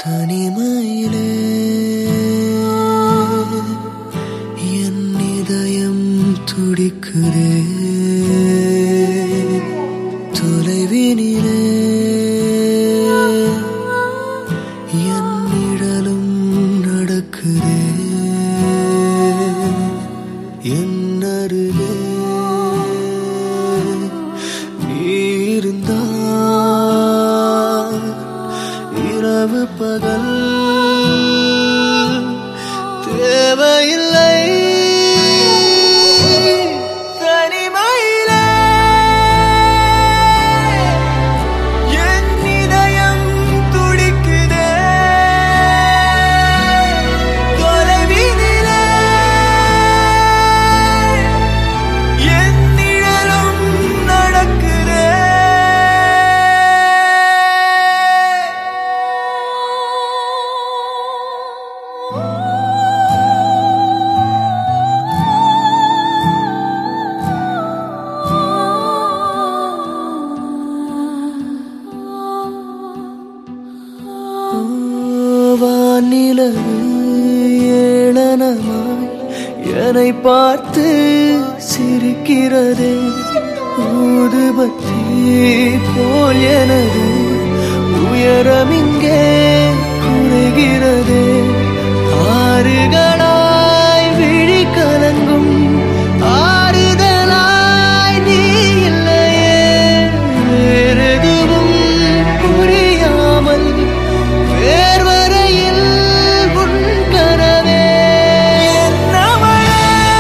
தனிமையிலே என் இதயம் துடிக்குதே தொலைவினிலே என் நிழலும் நடக்குதே என் அருகே நீ இருந்தால் இரவு பகல் தேவையில்லை தனிமையிலே என் இதயம் துடிக்குதே தொலைவினிலே என் நிழலும் நடக்குதே வானிலவு ஏளனமாய் என்னை பார்த்து சிரிக்கிறதே ஊதுபத்தி போல் எனது உயரம் இங்கே குறைகிறதே ஆறுகளாய் விழி கலங்கும் ஆறுதலாய் நீ இல்லையே வேறெதுவும் புரியாமல் வேர்வரையில் உன் கனவே என்னவளே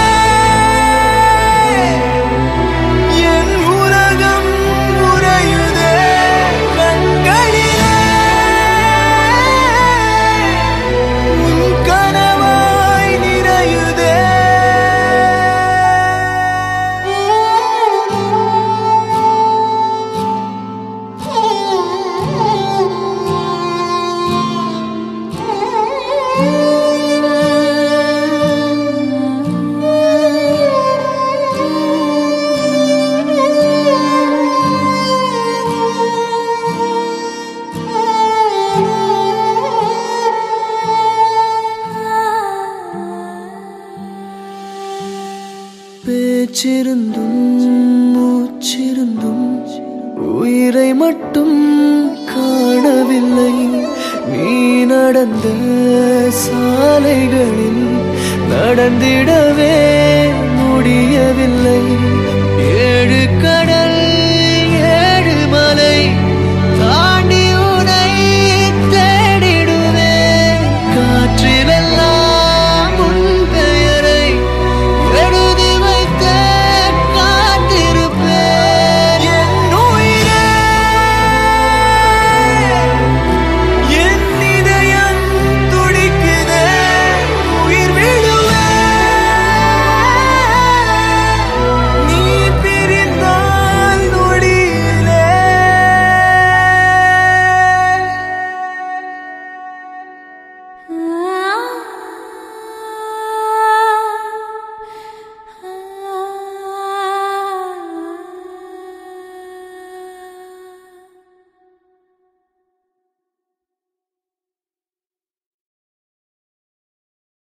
என் உலகம் உறையுதே கண்களிலே உன் கனவாய் நிறையுதே பேச்சிருந்தும் மூச்சிருந்தும் உயிரை மட்டும் காணவில்லை நீ நடந்த சாலைகளில் நடந்திடவே முடியவில்லை ஏழு